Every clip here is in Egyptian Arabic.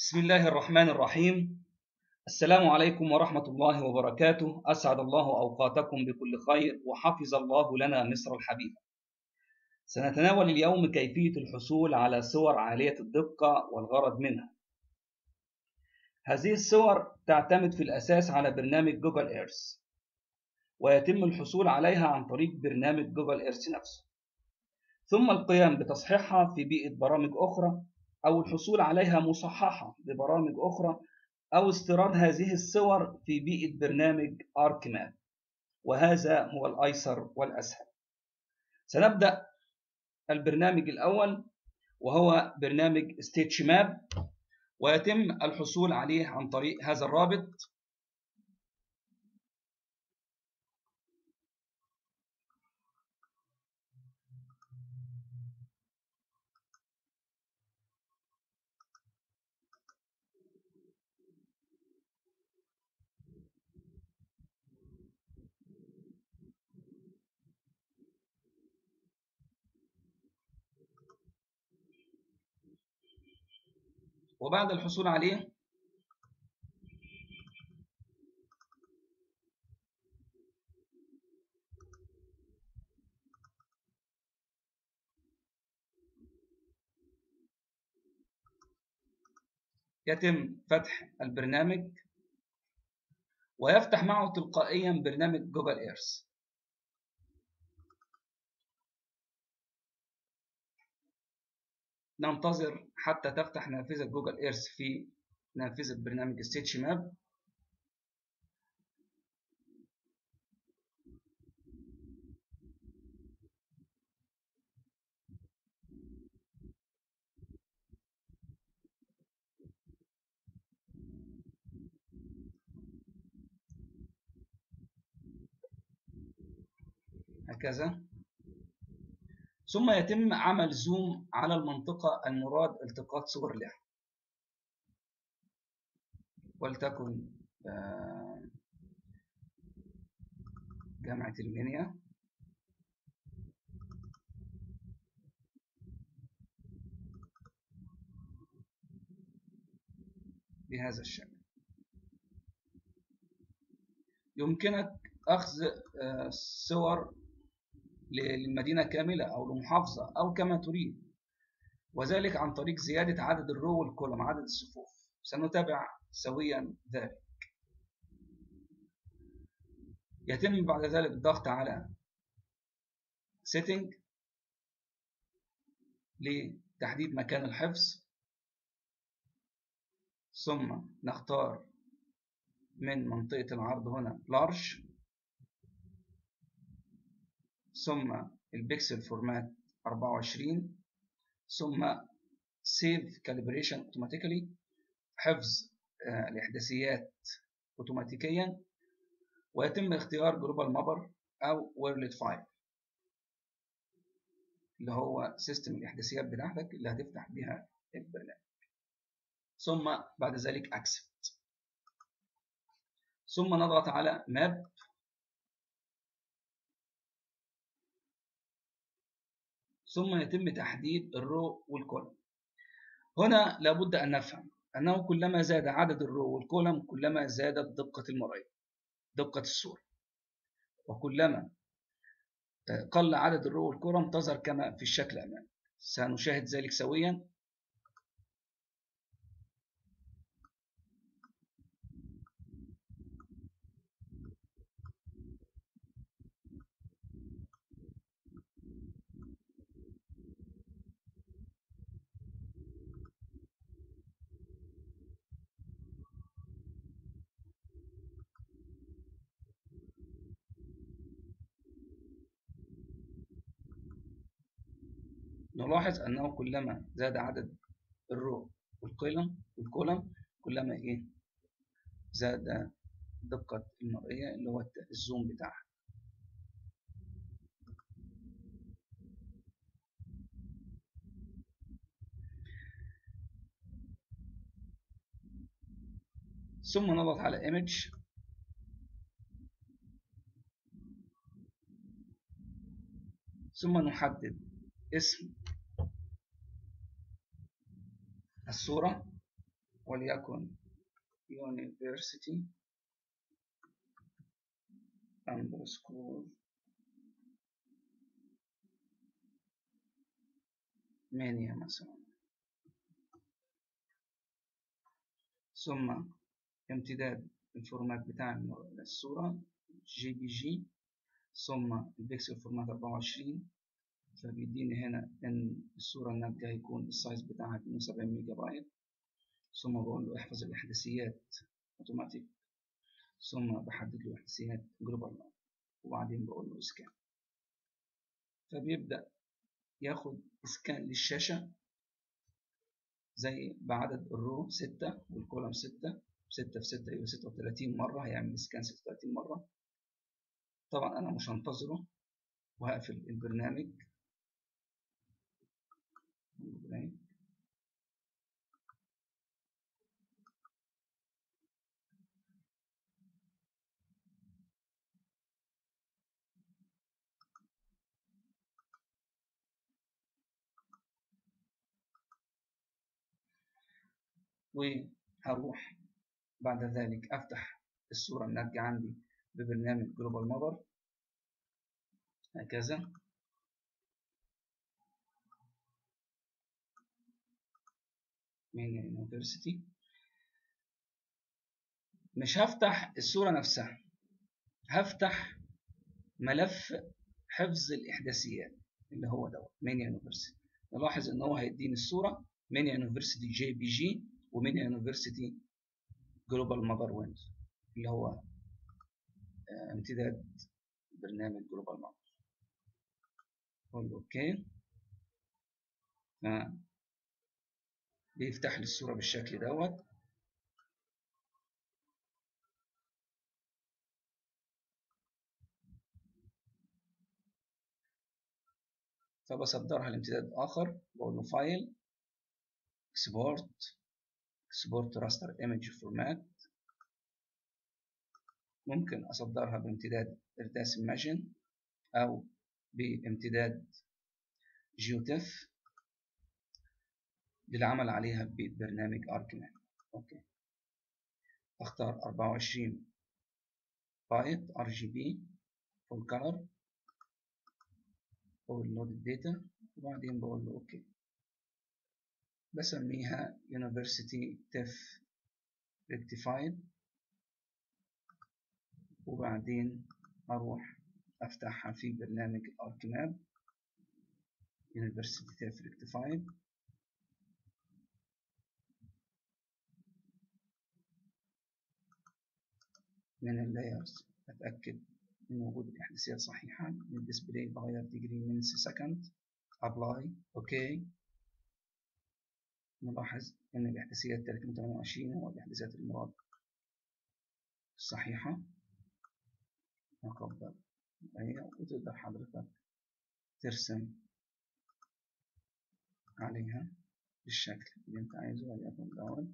بسم الله الرحمن الرحيم السلام عليكم ورحمة الله وبركاته أسعد الله أوقاتكم بكل خير وحفظ الله لنا مصر الحبيبة سنتناول اليوم كيفية الحصول على صور عالية الدقة والغرض منها هذه الصور تعتمد في الأساس على برنامج جوجل إيرث ويتم الحصول عليها عن طريق برنامج جوجل إيرث نفسه ثم القيام بتصحيحها في بيئة برامج أخرى أو الحصول عليها مصححة ببرامج أخرى أو استيراد هذه الصور في بيئة برنامج ArcMap وهذا هو الأيسر والأسهل سنبدأ البرنامج الأول وهو برنامج ستيتش ماب ويتم الحصول عليه عن طريق هذا الرابط وبعد الحصول عليه يتم فتح البرنامج ويفتح معه تلقائيا برنامج جوجل ايرث ننتظر حتى تفتح نافذة جوجل ايرث في نافذة برنامج ستيتش ماب هكذا ثم يتم عمل زوم على المنطقة المراد التقاط صور لها ولتكن جامعة المنيا بهذا الشكل يمكنك أخذ صور للمدينة كاملة أو لمحافظة أو كما تريد وذلك عن طريق زيادة عدد الرو والكولوم عدد الصفوف سنتابع سويا ذلك يتم بعد ذلك الضغط على Setting لتحديد مكان الحفظ ثم نختار من منطقة العرض هنا Large ثم البيكسل فورمات 24 ثم سيف كاليبريشن اوتوماتيكالي حفظ الاحداثيات اوتوماتيكيا ويتم اختيار جلوبال مابر او ويرلد فايل اللي هو سيستم الاحداثيات بتاعتك اللي هتفتح بها البرنامج ثم بعد ذلك اكسبت ثم نضغط على ماب ثم يتم تحديد الرو والكولم هنا لابد أن نفهم أنه كلما زاد عدد الرو والكولم كلما زادت دقة المرئية دقة الصورة وكلما قل عدد الرو والكولم تظهر كما في الشكل أمامك سنشاهد ذلك سويا نلاحظ أنه كلما زاد عدد الرو والقلم والكولم كلما إيه زاد دقة المرئية اللي هو الزوم بتاعها ثم نضغط على image ثم نحدد اسم الصورة وليكن university underscore mania مثلا ثم امتداد الفورمات بتاع الصورة جي بي جي ثم البيكسل فورمات 24 فبيديني هنا ان الصورة الناتجة هيكون السايز بتاعها 72 ميجا بايت ثم بقول له احفظ الاحداثيات اوتوماتيك ثم بحدد له احداثيات جلوبال وبعدين بقول له اسكان فبيبدأ ياخد اسكان للشاشة زي بعدد الرو 6 والكولم 6 6 في 6 يبقى 36 مرة هيعمل اسكان 36 مرة طبعا أنا مش هنتظره وهقفل البرنامج وهروح بعد ذلك أفتح الصورة الناتجة عندي ببرنامج جلوبال مابر هكذا من يونيفرسيتي مش هفتح الصورة نفسها هفتح ملف حفظ الإحداثيات اللي هو دوت من يونيفرسيتي نلاحظ إن هو هيديني الصورة من يونيفرسيتي جي بي جي ومن يونيفرسيتي جلوبال مابر ويندوز اللي هو امتداد برنامج جلوبال مابر اقول له اوكي بيفتح لي الصورة بالشكل دوت فبصدرها لامتداد آخر بقول له فايل اكسبورت اكسبورت راستر ايمج فورمات ممكن أصدرها بامتداد إرداس Imagine أو بامتداد جيوتف للعمل عليها ببرنامج أركمان أوكي أختار 24 بايت ار جي بي فول كلر لود الداتا وبعدين بقول له أوكي بسميها University TIFF Rectified وبعدين أروح أفتحها في برنامج الأركماب University TIFF Rectified من اللايرز أتأكد من وجود الإحداثيات صحيحة من الديسبلاي بغير ديجري من سكند أبلاي أوكي نلاحظ إن الإحداثيات 328 هو الإحداثيات المراد الصحيحة نقبل هي وتقدر حضرتك ترسم عليها بالشكل اللي انت عايزه وليكن دوت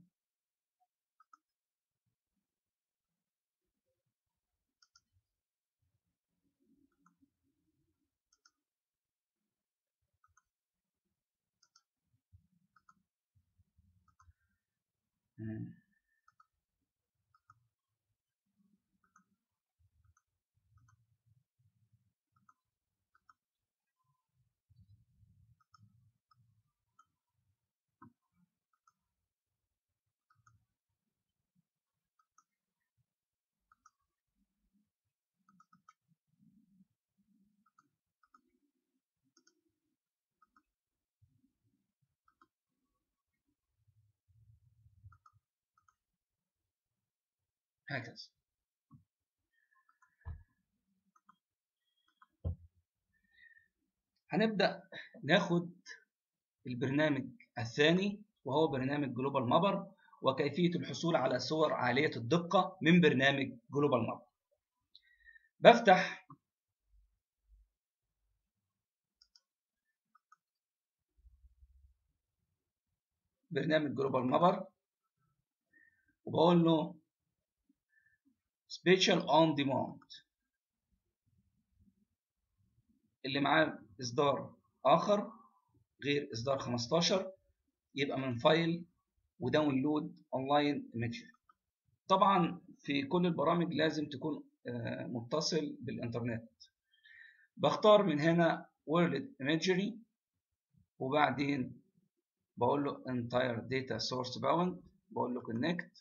هكذا هنبدأ ناخد البرنامج الثاني وهو برنامج جلوبال مابر وكيفية الحصول على صور عالية الدقة من برنامج جلوبال مابر بفتح برنامج جلوبال مابر وبقول له سبيشال اون ديماند اللي معاه اصدار اخر غير اصدار 15 يبقى من فايل وداونلود اونلاين ايميجري طبعا في كل البرامج لازم تكون متصل بالانترنت بختار من هنا وورلد ايميجري وبعدين بقول له entire data source bound بقول له connect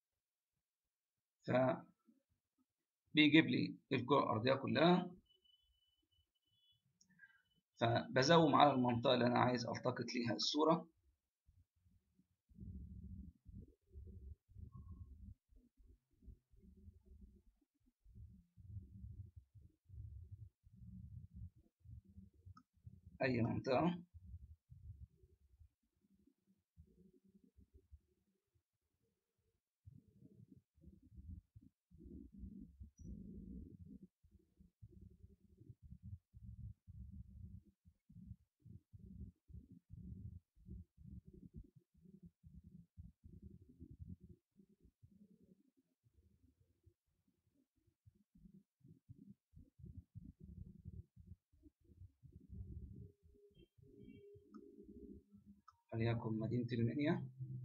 ف بيجيب لي الكرة الأرضية كلها فبزوم على المنطقة اللي أنا عايز ألتقط ليها الصورة أي منطقة وليكن مدينة المنيا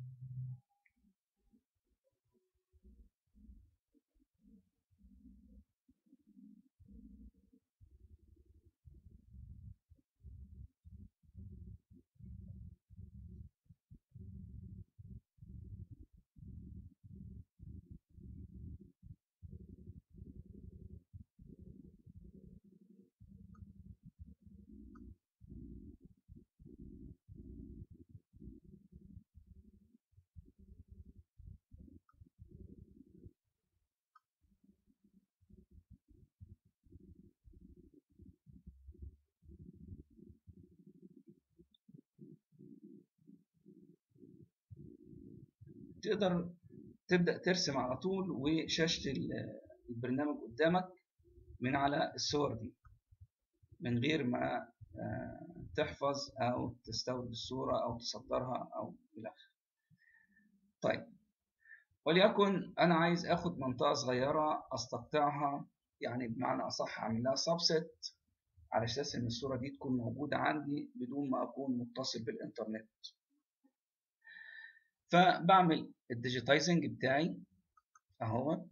تقدر تبدأ ترسم على طول وشاشة البرنامج قدامك من على الصور دي من غير ما تحفظ أو تستورد الصورة أو تصدرها أو إلى آخره. طيب وليكن أنا عايز أخد منطقة صغيرة أستقطعها يعني بمعنى أصح أعمل لها سبست على أساس إن الصورة دي تكون موجودة عندي بدون ما أكون متصل بالإنترنت. فبعمل الديجيتايزنج بتاعي اهوت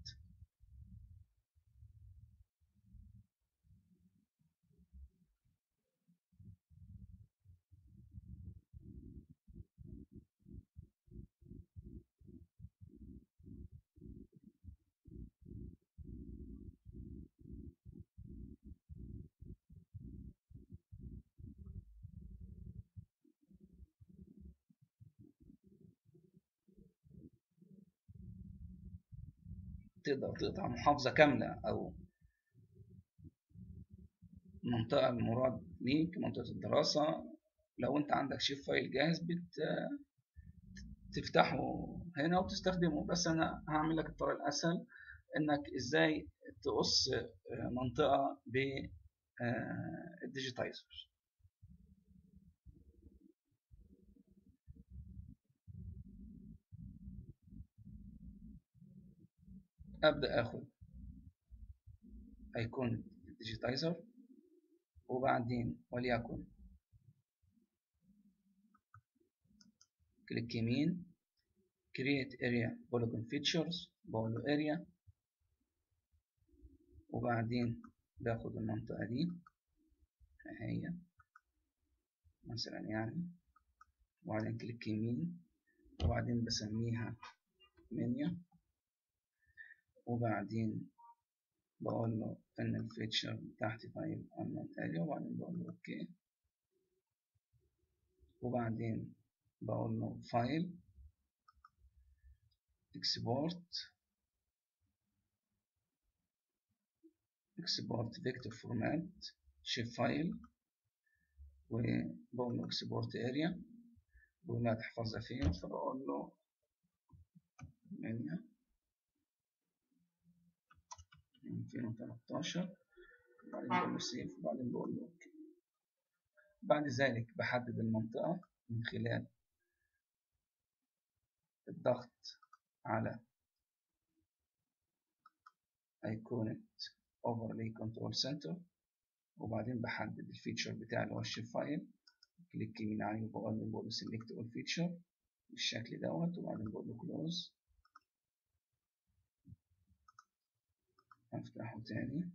تقدر تقطع محافظة كاملة أو منطقة المراد ليك منطقة الدراسة لو أنت عندك شيف فايل جاهز بت تفتحه هنا وتستخدمه بس أنا هعمل لك الطريقة الأسهل إنك إزاي تقص منطقة بالديجيتايزر ابدا اخد ايقونة الديجيتايزر وبعدين وليكن كليك يمين create area polygon features بقول له area وبعدين باخد المنطقة دي هي مثلا يعني وبعدين كليك يمين وبعدين بسميها منيو وبعدين بقول له ان الفيتشر بتاعتي فايل unknown area وبعدين بقول له اوكي وبعدين بقول له فايل اكسبورت اكسبورت فيكتور فورمات شيب فايل وبقول له اكسبورت اريا بقول له هتحفظها فين فبقول له منيو 2013 وبعدين بقول له سيف وبعدين بقول له اوكي بعد ذلك بحدد المنطقة من خلال الضغط على أيقونة Overlay Control Center وبعدين بحدد الفيتشر بتاعي اللي هو الشيب فايل كليك يمين عليه وبقول له بقول له Select All Feature بالشكل دوت وبعدين بقول له كلوز افتحه تاني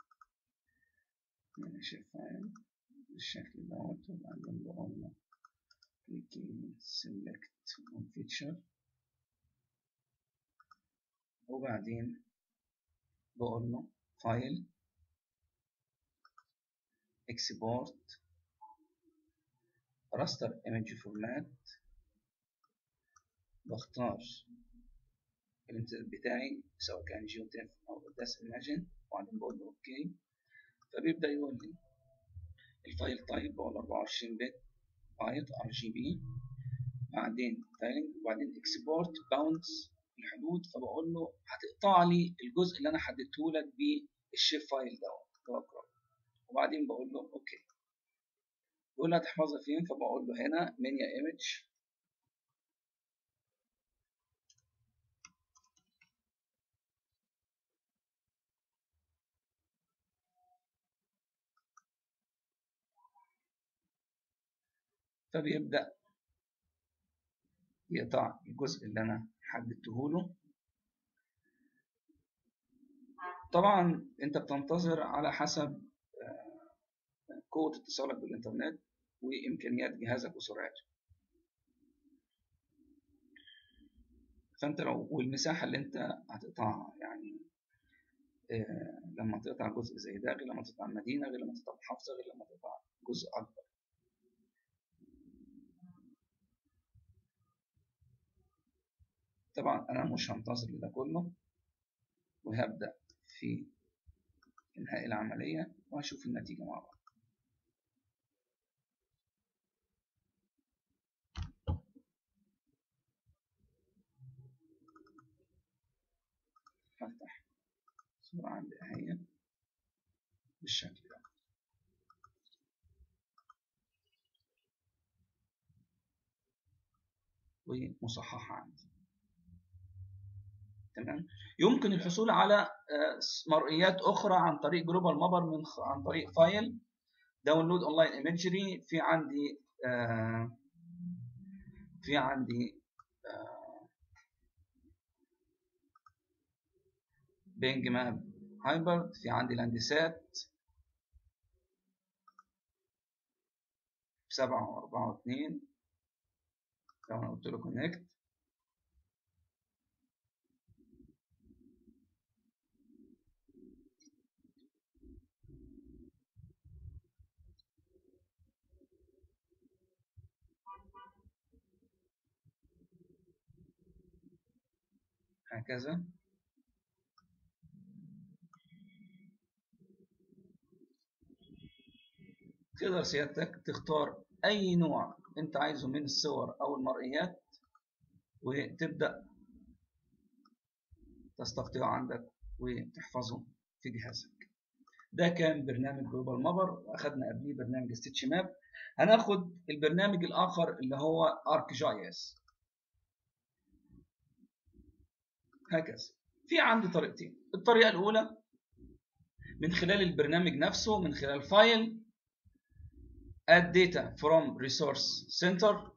ماشي فايل بالشكل دوت وبعدين بقول له click select on feature وبعدين بقول له فايل export raster image format بختار الامتداد بتاعي سواء كان جيوتيف او داس ايماجين وبعدين بقول له اوكي فبيبدا يقول لي الفايل تايب بقول 24 بت بايت ار جي بي بعدين فايلنج وبعدين اكسبورت باوندز الحدود فبقول له هتقطع لي الجزء اللي انا حددته لك بالشيب فايل دوت وبعدين بقول له اوكي بيقول لي هتحفظها فين فبقول له هنا منيا ايمج فبيبدأ يقطع الجزء اللي أنا حددته له طبعا أنت بتنتظر على حسب قوة اتصالك بالإنترنت وإمكانيات جهازك وسرعته فأنت لو والمساحة اللي أنت هتقطعها يعني آه لما تقطع جزء زي ده غير لما تقطع مدينة غير لما تقطع محافظة غير لما تقطع جزء أكبر طبعا أنا مش هنتظر لده كله وهبدأ في إنهاء العملية وهشوف النتيجة مع بعض هفتح صورة عندي أهي بالشكل ده ومصححة عندي تمام يمكن الحصول على مرئيات اخرى عن طريق جلوبال مابر من عن طريق فايل داونلود اونلاين ايمجري في عندي في عندي بينج ماب هايبرد في عندي لاندسات سبعة وأربعة واتنين لو أنا قلت له كونكت هكذا تقدر سيادتك تختار أي نوع أنت عايزه من الصور أو المرئيات وتبدأ تستقطعه عندك وتحفظه في جهازك ده كان برنامج جلوبال مابر واخدنا قبليه برنامج ستيتش ماب هناخد البرنامج الآخر اللي هو ارك جي اس هكذا في عندي طريقتين الطريقة الأولى من خلال البرنامج نفسه من خلال فايل add data from resource center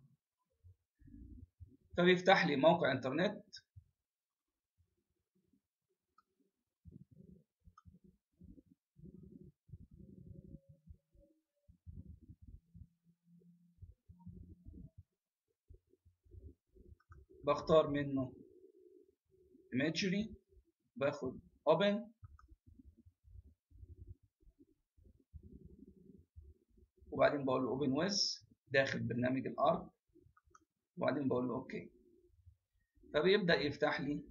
فبيفتح لي موقع انترنت بختار منه imagery باخد open وبعدين بقول له open with داخل برنامج الارك وبعدين بقول له اوكي فبيبدأ يفتح لي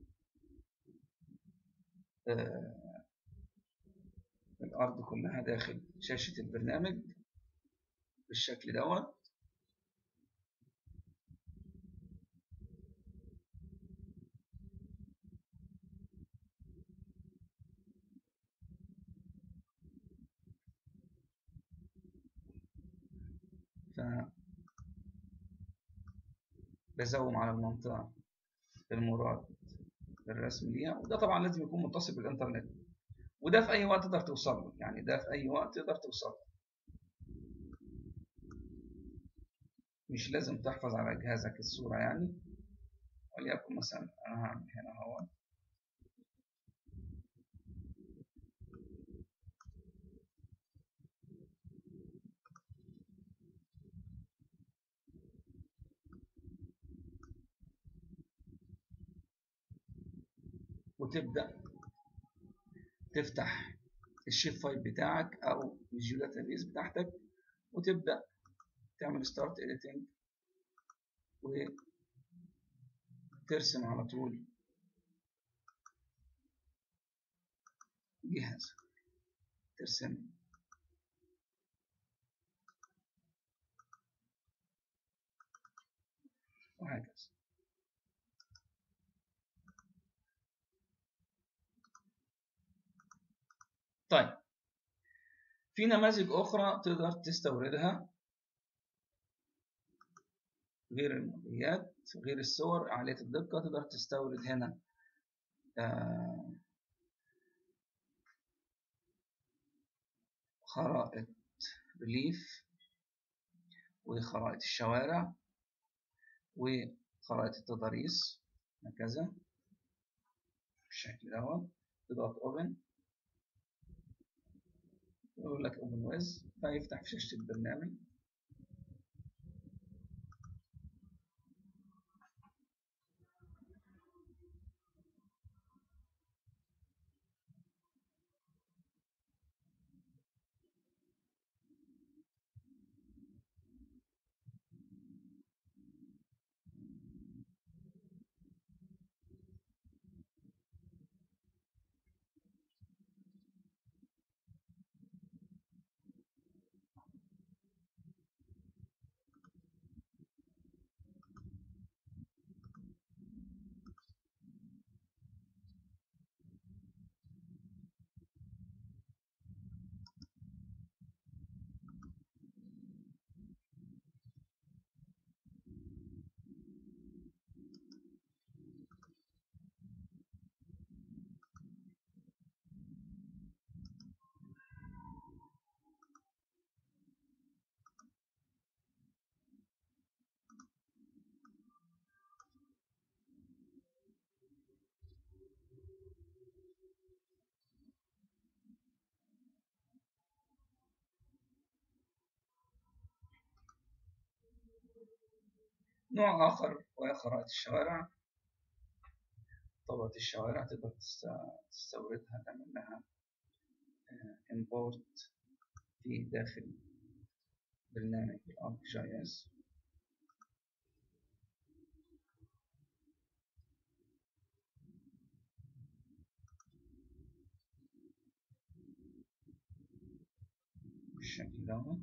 آه الارض كلها داخل شاشة البرنامج بالشكل دوت ف بزوم على المنطقة المراد الرسم ليها وده طبعا لازم يكون متصل بالإنترنت وده في أي وقت تقدر توصل له يعني ده في أي وقت تقدر توصل له مش لازم تحفظ على جهازك الصورة يعني وليكن مثلا أنا هعمل هنا هو وتبدأ تفتح الشيب فايل بتاعك أو الجيو داتابيز بتاعتك وتبدأ تعمل ستارت editing وترسم على طول جهاز ترسم وهكذا طيب في نماذج أخرى تقدر تستوردها غير الموديات غير الصور عالية الدقة تقدر تستورد هنا آه خرائط ريليف وخرائط الشوارع وخرائط التضاريس هكذا بالشكل دوت تضغط اوبن يقول لك اوبن ويز فيفتح في شاشة البرنامج نوع آخر وهي خرائط الشوارع طبقة الشوارع تقدر تستوردها تعمل لها import في داخل برنامج الأرك جي اس بالشكل دوت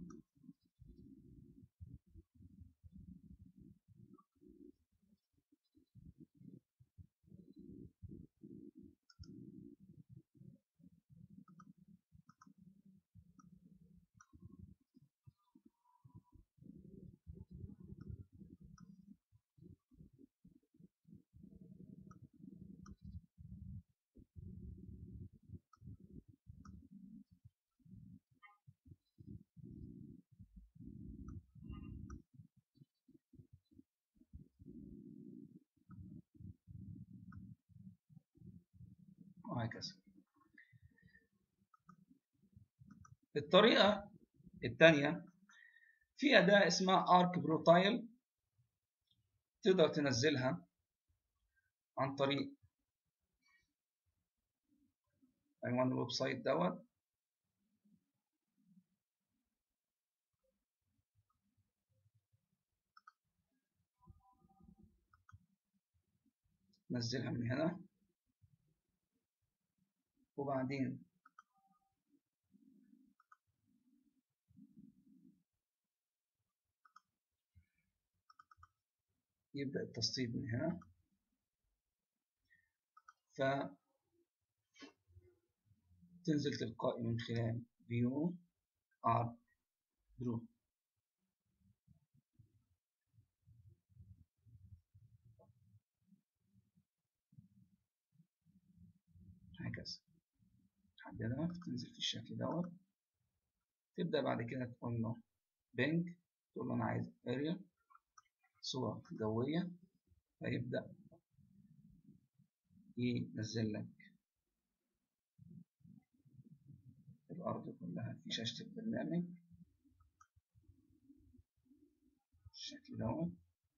وهكذا الطريقة الثانية في أداة اسمها Arc Brutile تقدر تنزلها عن طريق عنوان الويب سايت دوت نزلها من هنا وبعدين يبدأ التسطيب من هنا ف تنزل تلقائي من خلال view r draw هكذا تحددها تنزل في الشكل دوت تبدأ بعد كده تقول له بينج تقول له أنا عايز اريا صور جوية فيبدأ ينزل لك الأرض كلها في شاشة البرنامج بالشكل دوت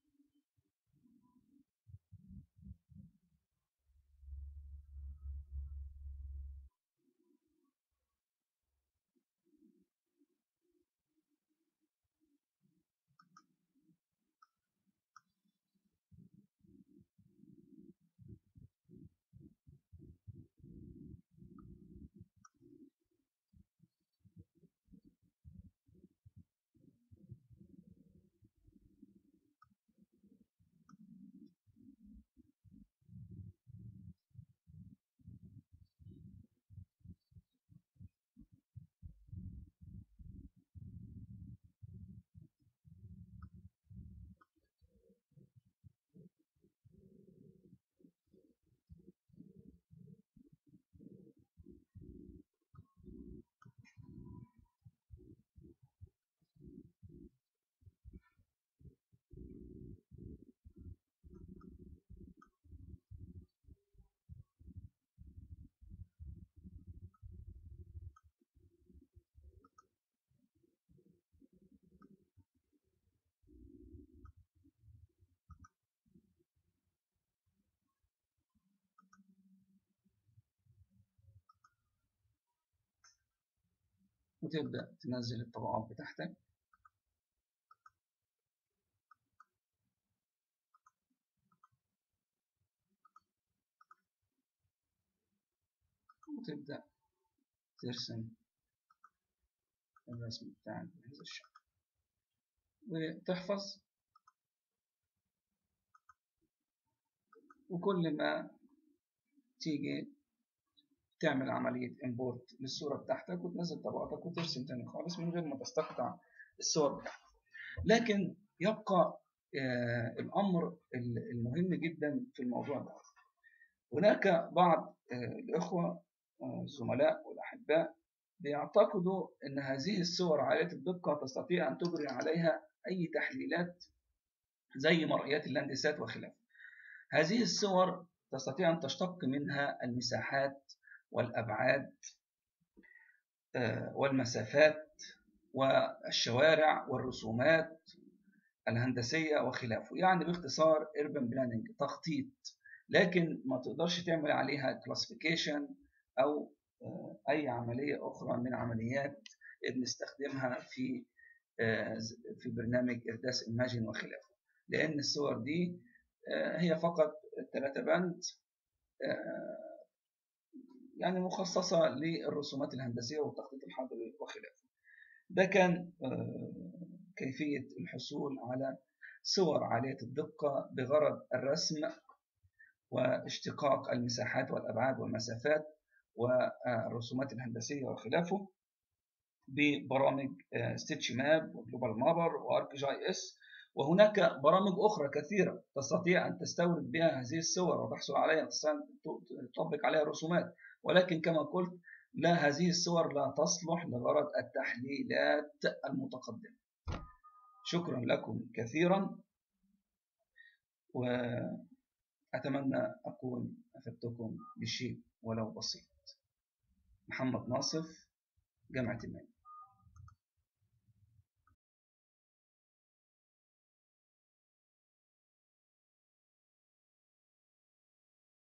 وتبدأ تنزل الطبقات بتاعتك وتبدأ ترسم الرسم بتاعك بهذا الشكل وتحفظ وكل ما تيجي تعمل عملية امبورت للصورة بتاعتك وتنزل طبقاتك وترسم تاني خالص من غير ما تستقطع الصور بتاعتك لكن يبقى آه الأمر المهم جدا في الموضوع ده هناك بعض آه الإخوة آه الزملاء والأحباء بيعتقدوا أن هذه الصور عالية الدقة تستطيع أن تجري عليها أي تحليلات زي مرئيات اللاندسات وخلافه هذه الصور تستطيع أن تشتق منها المساحات والأبعاد والمسافات والشوارع والرسومات الهندسية وخلافه يعني باختصار urban planning تخطيط لكن ما تقدرش تعمل عليها classification أو أي عملية أخرى من عمليات بنستخدمها في في برنامج إرداس Imagine وخلافه لأن الصور دي هي فقط ثلاثة بند يعني مخصصة للرسومات الهندسية والتخطيط الحضري وخلافه ده كان كيفية الحصول على صور عالية الدقة بغرض الرسم واشتقاق المساحات والأبعاد والمسافات والرسومات الهندسية وخلافه ببرامج ستيتش ماب وجلوبال مابر وارك جي اس وهناك برامج أخرى كثيرة تستطيع أن تستورد بها هذه الصور وتحصل عليها تطبق عليها رسومات ولكن كما قلت لا هذه الصور لا تصلح لغرض التحليلات المتقدمة شكرا لكم كثيرا وأتمنى أكون أفدتكم بشيء ولو بسيط محمد ناصف جامعة المال